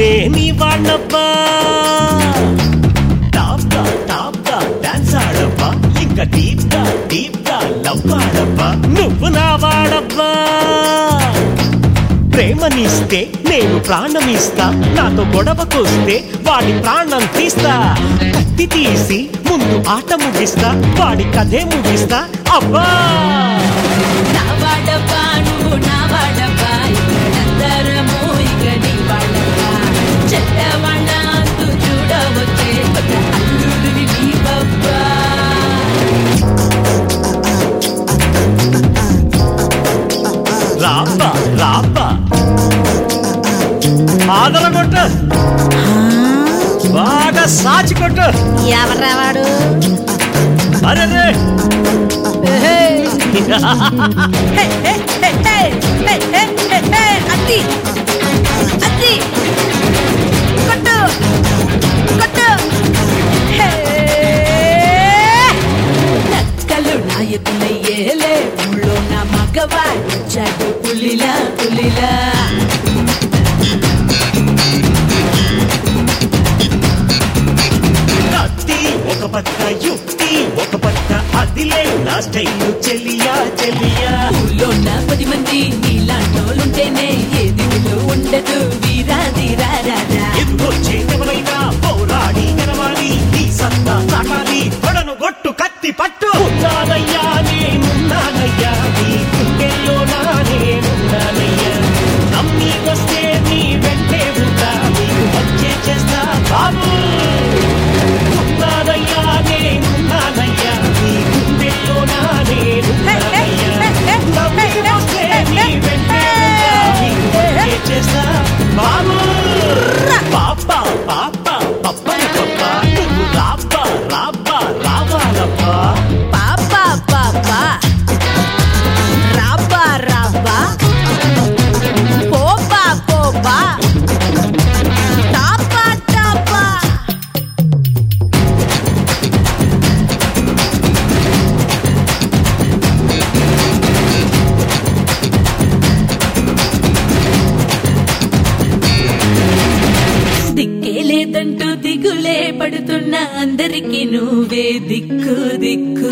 నే నీ వాణ్ణబ్బా టాప్ గా టాప్ గా డాన్స్ ఆడబ్బా ఇంకా డీప్ గా డీప్ గా లవ్ ఆడబ్బా నువ్వు నా వాడబ్బా ప్రేమనిస్తే నేను ప్రాణమిస్తా నాతో గొడవకొస్తే వాడి ప్రాణం తీస్తా కత్తి తీసి ముందు ఆట ముగిస్తా వాడి కథే ముగిస్తా అబ్బా నా వాడబ్బా నువ్వు నా వాడబ్బా ఇక్కడందరము ఇక నీ వాడబ్బా చెడ్డవాళ్ళ అంతు చూడవచ్చే కొత్త అల్లుడివి నీ బబ్బా రాబ్బా రాబ్బా ఆదర కొట్టు బాగా సాచి కొట్టు ఎవర్రా వాడు అరే అత్తి అత్తి కొట్టు కొట్టు నక్కలు నాయకులయ్యేలే ఊళ్ళో నా మగవాడు చెడు పులిలా పులిలా కత్తి ఒక పక్క యుక్తి ఒక పక్క అదిలే నా స్టైలు చెల్లియా చెల్లియా ఊళ్ళో నా పది మంది నీలాంటోలుంటేనే ఏది విలువ ఉండదు వీరాది రారా ఎదురొచ్చే ఎవరైనా పోరాడి గెలవాలి నీ సత్తా చాటాలి కొడను గొట్టు కత్తి పట్టు ఉన్నానయ్యా నేనున్నానయ్యా నీ గుండెల్లో నా నేనున్నానయ్యా నమ్మి వస్తే నీ వెంటే ఉంటా నీకు వచ్చే చేస్తా బాబు ఉన్నానయ్యా నేనున్నానయ్యా నీ గుండెల్లో నా నేనున్నానయ్యా నమ్మి వస్తే నీ వెంటే ఉంటా నీకు వచ్చే చేస్తా బాబు పాప పాప పప్పన పప్ప నువ్వు రాబ్బా రాబ్బా రావాలబ్బా పాపా పాపా రాబా రాబా పోపా పోపా టాపా టాపా దిక్కే లేదంటూ దిగులే పడుతున్న అందరికి నువ్వే దిక్కు దిక్కు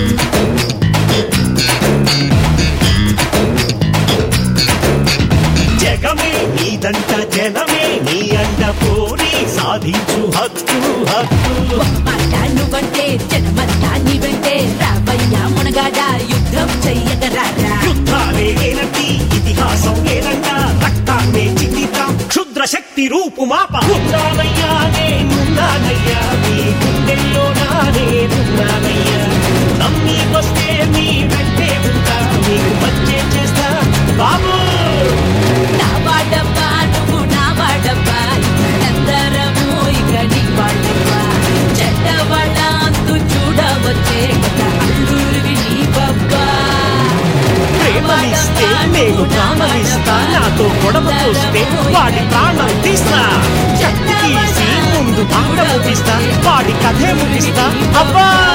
జగమే నీదంట జనమే నీ అంట పోరి సాధించు హక్కు హక్కు మాట నువ్వంటే జనమంతా నీవంటే రావయ్యా మునగాడ యుద్ధం చెయ్యగరారా యుద్ధాలే ఏనంటి ఇతిహాసం ఏనంట రక్తాన్నే చిందిద్దాం క్షుద్ర శక్తి రూపు మాప ఉన్నానయ్యా నేనున్నానయ్యా నీ గుండెల్లో నా నేనున్నానయ్యా నమ్మి వస్తే నీ వెంటే ఉంటా నీకు వచ్చే చేస్తా బాబు నా వాడబ్బా నువ్వు నా వాడబ్బా ఇక్కడందరము ఇక నీ వాళ్ళబ్బా చెడ్డవాళ్ళ అంతు చూడవచ్చే కొత్త అల్లూరివి నీ బబ్బా ప్రేమనిస్తే నేను ప్రాణమిస్తా నాతో గొడవ చూస్తే వాడి ప్రాణం తీస్తా శక్తి తీసి ముందు ఆట ముగిస్తా వాడి కథే ముగిస్తా అబ్బా